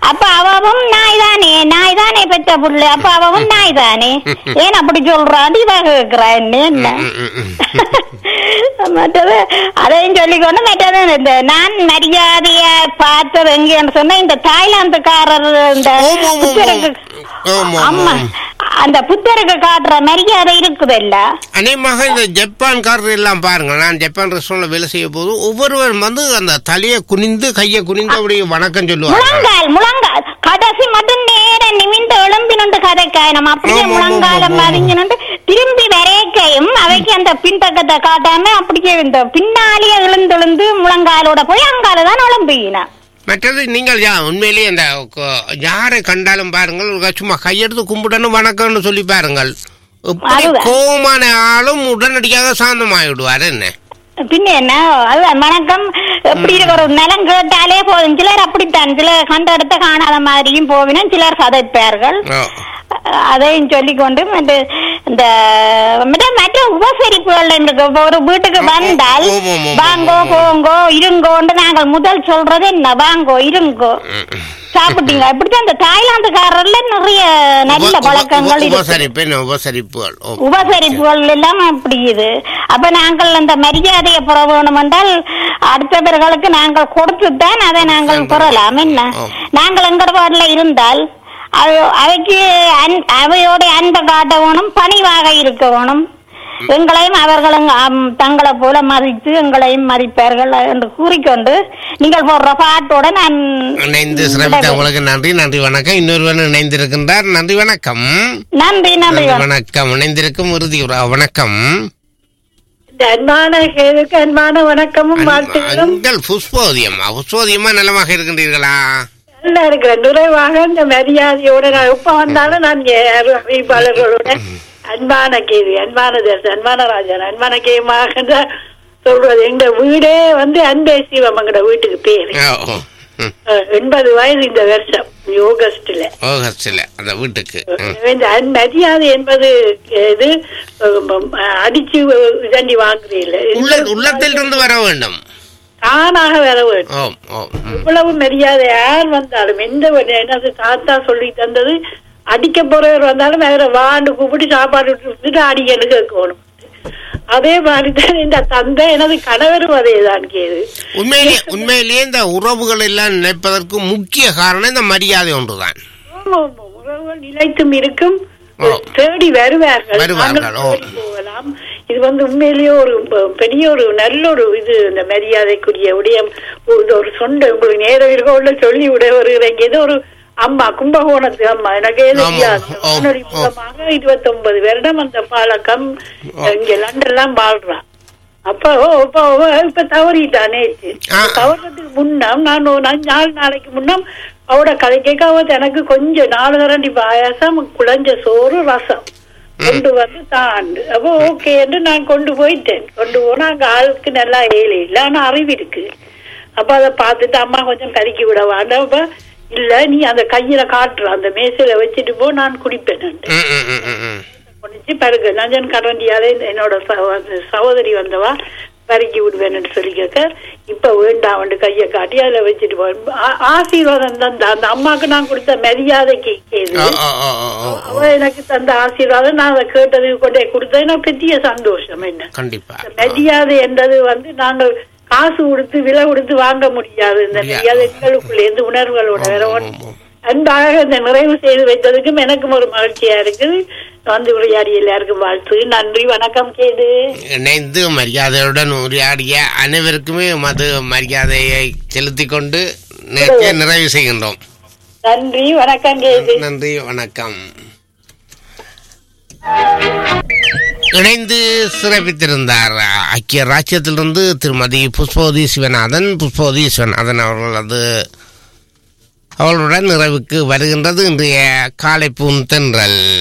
அப்ப அவவும் நாய் தானே நாய் தானே பெற்ற புள்ள அப்ப அவவும் நாய் தானே ஏன் அப்படி சொல்றான் இதாக இருக்கிறா என்ன என்ன ம், ம், ம். மற்றது அதையும் சொல்லிக்கொண்டு மற்றது இந்த நான் மரியாதைய பார்த்தது எங்கன்னு சொன்னா இந்த தாய்லாந்துக்காரர் இந்த ஆமா, ஆமா, புத்தருக்கு ஆமா, ஆமா ஆமா. அந்த புத்தருக்கு காட்டுற மரியாதை இருக்குதுல்ல அநேகமாக இந்த ஜப்பான்காரர் எல்லாம் பாருங்க நான் ஜப்பான் ரெஸ்டாரண்ட்ல வேலை செய்ய போது ஒவ்வொருவரும் வந்து அந்த தலையை குனிந்து கையை குனிந்து அப்படி வணக்கம் சொல்லுவாங்க முழங்கால் முழங்கால் கடைசி மட்டும் நேர நிமிந்து எழும்பினுண்டு கதைக்காய் நம்ம அப்படியே ஆமா, ஆமா, முழங்காலம் ஆமா. பதிஞ்சினுண்டு திரும்பி வரைக்கையும் அவைக்கு அந்த பின்பக்கத்தை காட்டாம அப்படியே இந்த பின்னாலேயே எழுந்து எழுந்து முழங்காலோட போய் அங்கால தான் எழும்பினா மற்றது நீங்கள் யா உண்மையிலேயே அந்த க- யாரை கண்டாலும் பாருங்கள் ஒரு சும்மா கையெடுத்து கும்பிடணும் வணக்கம்னு சொல்லி பாருங்கள் எப்படி அதுதான். கோபமான ஆளும் உடனடியாக சாந்தமாயிடுவார் என்ன பின்ன என்ன அதுதான் வணக்கம் எப்படி இருக்கிற ஒரு நிலம் கேட்டாலே போதும் சிலர் அப்படித்தான் சிலர் கண்ட இடத்த காணாத மாதிரியும் போவினும் சிலர் கதைப்பார்கள் ஓ. அதையும் சொல்லிக்கொண்டு மற்ற இந்த மற்ற மற்ற உபசரிப்புகள் இருக்கு இப்ப ஒரு வீட்டுக்கு வந்தால் ஓ, ஓ, ஓ, ஓ, வாங்கோ போங்கோ இருங்கோன்னு நாங்கள் முதல் சொல்றது என்ன வாங்கோ இருங்கோ ம், ம். சாப்பிட்டீங்க இப்படித்தான் இந்த தாய்லாந்துக்காரர்ல நிறைய நல்ல உப- உப- பழக்கங்கள் உப- இருக்கு உபசரிப்பு என்ன உபசரிப்புகள் ஓ. உபசரிப்புகள் எல்லாம் அப்படி இது அப்ப நாங்கள் அந்த மரியாதையை பெற வேணும் என்றால் அடுத்தவர்களுக்கு நாங்கள் கொடுத்துத்தான் அதை நாங்கள் பெறலாம் என்ன ஆ. நாங்கள் எங்கட பாடல இருந்தால் அவ- அவைக்கு அன்- அவையோட அன்பை காட்ட வேணும் பணிவாக இருக்க வேணும் எங்களையும் அவர்களும் ஆம், தங்களை போல மதித்து எங்களையும் மதிப்பார்கள் என்று கூறிக்கொண்டு நீங்கள் போடுற பாட்டோட நான் இணைந்து சிறப்பித்த உங்களுக்கு நன்றி நன்றி வணக்கம் இன்னொருவன் இணைந்திருக்கின்றார் நன்றி வணக்கம் நன்றி நன்றி நன்றி வணக்கம் இணைந்திருக்கும் இறுதி உறா- வணக்கம் இந்த அன்பான கேதுக்கு அன்பான வணக்கமும் வாழ்த்துக்களும் உங்கள் புஷ்போதியம்மா புஷ்போதியம்மா நலமாக இருக்கின்றீர்களா நல்லா இருக்கிறேன் நிறைவாக இந்த மரியாதையோட நான் எப்ப வந்தாலும் நான் என் அறிவிப்பாளர்களோட அன்பான கேது அன்பான தேச அன்பான ராஜன் அன்பான கேமாக தான் சொல்றது எங்க வீடே வந்து அன்பே சிவம் எங்கட வீட்டுக்கு பேரு ஓ, ஓ. ம். அஹ், எண்பது வயசு இந்த வருஷம் ஆகஸ்ட்ல ஆகஸ்ட்ல அந்த வீட்டுக்கு ம். இந்த அன் மரியாதை என்பது இது அஹ், அடிச்சு இதண்டி வாங்குறீல்ல உள்ள உள்ளத்தில் இருந்து வர வேண்டும் தானாக வர வேண்டும் ஓ ஓ ம். இவ்வளவு மரியாதை யார் வந்தாலும் எந்த ஒரு- எனது தாத்தா சொல்லி தந்தது அடிக்க போறவர் வந்தாலும் வேற வாண்டு கூப்பிட்டு சாப்பாடு விட்டுட்டு அடிக்கன்னு கேட்கணும் அதே மாதிரி தான் இந்த தந்தை எனது கணவரும் அதே தான் கேது உண்மையிலேயே உண்மையிலேயே இந்த உறவுகள் எல்லாம் நினைப்பதற்கு முக்கிய காரணம் இந்த மரியாதை ஒன்றுதான் ஆமா, ஆமா, உறவுகள் நிலைத்தும் இருக்கும் ஓ. தேடி வருவார்கள் வருவார்கள், நாங்கள் ஓ. தேடி போகலாம் இது வந்து உண்மையிலேயே ஒரு ப- பெரிய ஒரு நல்ல ஒரு இது இந்த மரியாதைக்குரிய விடயம் ஒரு ஒரு சொந்த உங்களுக்கு நேரம் இருக்க உள்ள சொல்லி விட வருகிறேன் ஏதோ ஒரு அம்மா கும்பகோணத்து அம்மா எனக்கே ஆமா, தெரியாது ஆ, வானொலி ஆ. மூலமாக இருபத்தி ஒன்பது வருடம் அந்த பழக்கம் இங்க லண்டன்லாம் வாழ்றான் அப்ப ஓ, இப்ப அவ இப்ப தவறிட்டா நேற்று ஆ. தவறதுக்கு முன்னம் நான் ஒரு அஞ்சு நாலு நாளைக்கு முன்னம் அவட கதை கேட்க அவ எனக்கு கொஞ்சம் நாலு தரண்டி பாயாசம் குழஞ்ச சோறு ரசம் கொண்டு வந்து தாண்டு அப்போ ஓகே என்று நான் கொண்டு போயிட்டேன் கொண்டு போனா அங்க ஆளுக்கு நல்லா ஏழை இல்லை ஆனா அறிவு இருக்கு அப்ப அதை பார்த்துட்டு அம்மா கொஞ்சம் கறிக்கி விடவான்னு அப்ப இல்ல நீ அந்த கையில காட்டுற அந்த மேசையில வச்சுட்டு போ நான் குடிப்பேன் ம், ம், ம், ம், ம். முடிச்சு பிறகு நஞ்சன் கடண்டியாலே என்னோட சகோ- சகோதரி வந்தவா பறக்கி விடுவேன்னு சொல்லி கேட்க இப்ப வேண்டாம் கையை காட்டி அதுல வச்சுட்டு போ ஆ- ஆசீர்வாதம் தந்த அந்த அம்மாக்கு நான் கொடுத்த மரியாதைக்கு கேது ஓ, ஓ, ஓ, ஓ, ஓ. அவ எனக்கு தந்த ஆசீர்வாதம் நான் அதை கேட்டதுக்கு கொண்டே கொடுத்தேன் எனக்கு பெரிய சந்தோஷம் என்ன கண்டிப்பா இந்த மரியாதை என்றது வந்து நாங்கள் காசு கொடுத்து விலை கொடுத்து வாங்க முடியாது இந்த முடியாது. மரியாதை எங்களுக்குள்ள இருந்து உணர்வுகளோட வேற ஆமா, ஒண்ணு ஆமா. அன்பாக இந்த நிறைவு செய்து வைத்ததுக்கும் எனக்கும் ஒரு மகிழ்ச்சியா இருக்குது வந்து உரையாடி எல்லாருக்கும் வாழ்த்து நன்றி வணக்கம் கேது இணைந்து மரியாதையுடன் உரையாடிய அனைவருக்குமே மது மரியாதையை செலுத்திக் கொண்டு நேற்றைய நிறைவு செய்கின்றோம் நன்றி வணக்கம் கேது நன்றி வணக்கம் இணைந்து சிறப்பித்திருந்தார் ஐக்கிய ராஜ்யத்திலிருந்து திருமதி புஷ்பவதி சிவநாதன் புஷ்பவதி சிவநாதன் அவர்கள் அது அவர்களுடன் நிறைவுக்கு வருகின்றது இன்றைய காலை பூந்தென்றல்